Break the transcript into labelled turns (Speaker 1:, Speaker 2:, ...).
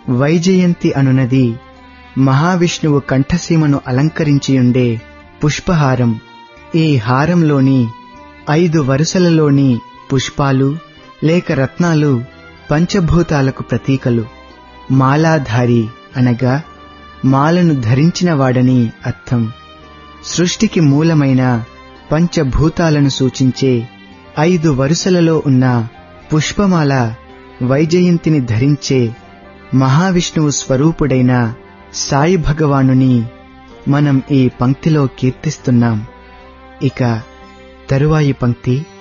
Speaker 1: వైజయంతి అనునది మహావిష్ణువు కంఠసీమను అలంకరించియుండే పుష్పహారం ఈ హారంలోని ఐదు వరుసలలోని పుష్పాలు లేక రత్నాలు పంచభూతాలకు ప్రతీకలు మాలాధారి అనగా మాలను ధరించిన వాడని అర్థం సృష్టికి మూలమైన పంచభూతాలను సూచించే ఐదు వరుసలలో ఉన్న పుష్పమాల వైజయంతిని ధరించే మహావిష్ణువు స్వరూపుడైన సాయి భగవానుని మనం ఈ పంక్తిలో కీర్తిస్తున్నాం ఇక తరువాయి పంక్తి